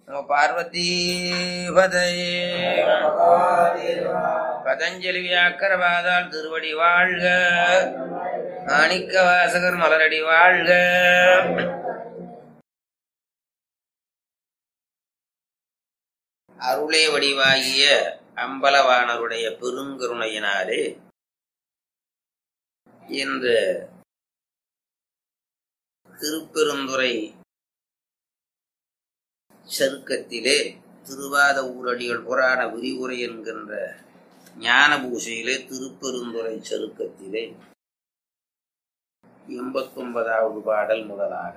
நம பார்வதி பதையே பதஞ்சலி வியாக்கரவாதால் திருவடி வாழ்க மாணிக்க வாசகர் மலரடி வாழ்க அருளே வடிவாகிய அம்பலவாணருடைய பெருங்கருணையினாலே இந்த திருப்பெருந்துறை சருக்கத்திலே திருவாத ஊரடிகள் புராண விரிவுரை என்கின்ற ஞான பூசையிலே திருப்பெருந்துறை சருக்கத்திலே எண்பத்தி ஒன்பதாவது பாடல் முதலாக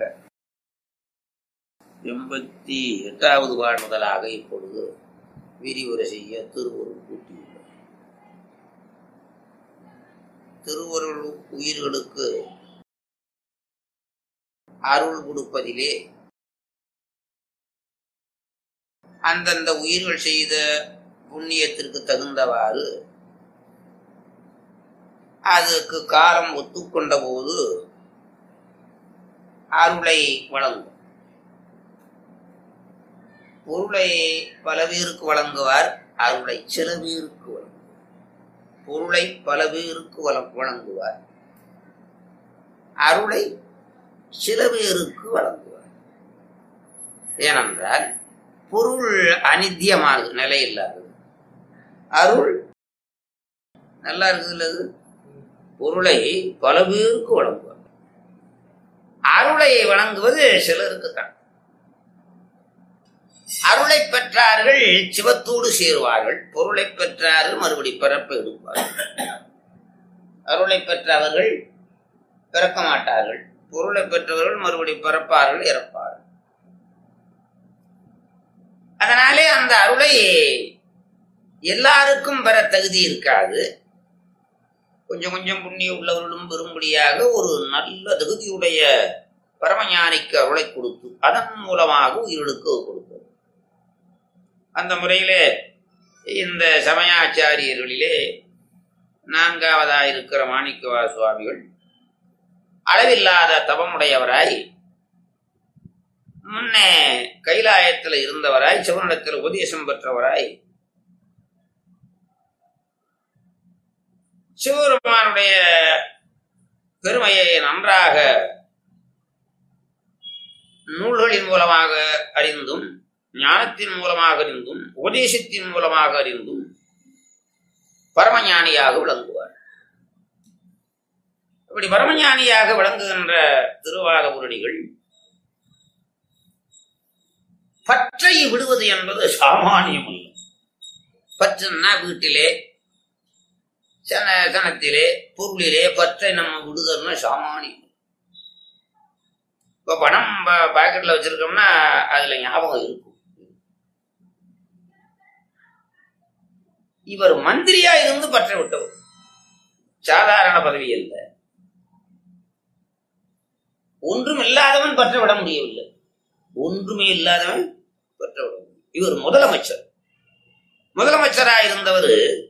எண்பத்தி எட்டாவது பாடல் முதலாக இப்பொழுது விரிவுரை செய்ய திருவருள் கூட்டியுள்ளார் திருவருள் உயிர்களுக்கு அருள் கொடுப்பதிலே அந்தந்த உயிர்கள் செய்த புண்ணியத்திற்கு தகுந்தவாறு அதுக்கு காலம் ஒத்துக்கொண்ட போது அருளை வழங்கும் பொருளை பல பேருக்கு வழங்குவார் அருளை சில பேருக்கு வழங்குவார் பொருளை பல பேருக்கு வழ- வழங்குவார் அருளை சில பேருக்கு வழங்குவார் ஏனென்றால் பொருள் அனித்தியமானது நிலை இல்லாதது அருள் நல்லா இருக்குதுல்ல அது பொருளை பல பேருக்கு வழங்குவார் அருளை வழங்குவது சிலருக்கு தான் அருளை பெற்றார்கள் சிவத்தோடு சேருவார்கள் பொருளை பெற்றார்கள் மறுபடி பிறப்பை எடுப்பார்கள் அருளை பெற்றவர்கள் பிறக்க மாட்டார்கள் பொருளை பெற்றவர்கள் மறுபடி பிறப்பார்கள் இறப்பார்கள் அதனாலே அந்த அருளை எல்லாருக்கும் பெற தகுதி இருக்காது கொஞ்சம் கொஞ்சம் புண்ணியம் உள்ளவர்களும் பெறும்படியாக ஒரு நல்ல தகுதியுடைய பரமஞானிக்கு அருளை கொடுத்து அதன் மூலமாக உயிர்களுக்கு கொடுத்தது அந்த முறையிலே இந்த சமயாச்சாரியர்களிலே நான்காவதாய் இருக்கிற மாணிக்கவா சுவாமிகள் அளவில்லாத தவமுடையவராய் முன்னே கைலாயத்தில் இருந்தவராய் சிவனிடத்தில் உபதேசம் பெற்றவராய் சிவபெருமானுடைய பெருமையை நன்றாக நூல்களின் மூலமாக அறிந்தும் ஞானத்தின் மூலமாக அறிந்தும் உபதேசத்தின் மூலமாக அறிந்தும் பரமஞானியாக விளங்குவார் இப்படி பரமஞானியாக விளங்குகின்ற திருவாத உருடிகள் பற்றை விடுவது என்பது சாமானியம் அல்ல பற்றுன்னா வீட்டிலே சன சனத்திலே பொருளிலே பற்றை நம்ம விடுதல்னா சாமானியம் இப்போ பணம் ப- பாக்கெட்ல வச்சிருக்கோம்னா அதுல ஞாபகம் இருக்கும் இவர் மந்திரியா இருந்து பற்ற விட்டவர் சாதாரண பதவி அல்ல ஒன்றும் இல்லாதவன் பற்ற விட முடியவில்லை ஒன்றுமே இல்லாதவன் பற்ற விட முடியும் இவர் முதலமைச்சர் முதலமைச்சராக இருந்தவர்